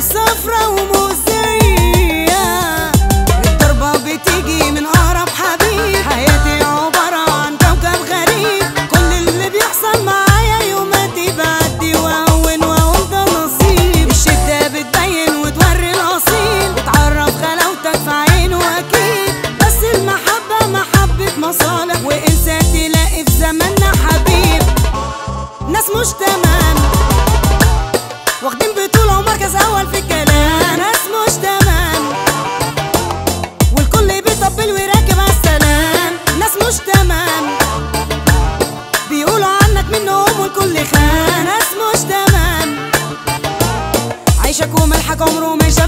صفرا ومؤذية الضربة بتيجي من أقرب حبيب حياتي عبارة عن كوكب غريب كل اللي بيحصل معايا يوماتي بعدي وأهون وأقول ده نصيب الشدة بتبين وتوري الأصيل بتعرف غلاوتك في عينه أكيد بس المحبة محبة مصالح وإنسان تلاقي في زماننا حبيب ناس مش تمام واخدين بطولة ومركز أول في الكلام ناس مش تمام والكل بيطبل ويراكب على السلام ناس مش تمام بيقولوا عنك منهم والكل خان ناس مش تمام عيشك وملحك عمره ما يشاف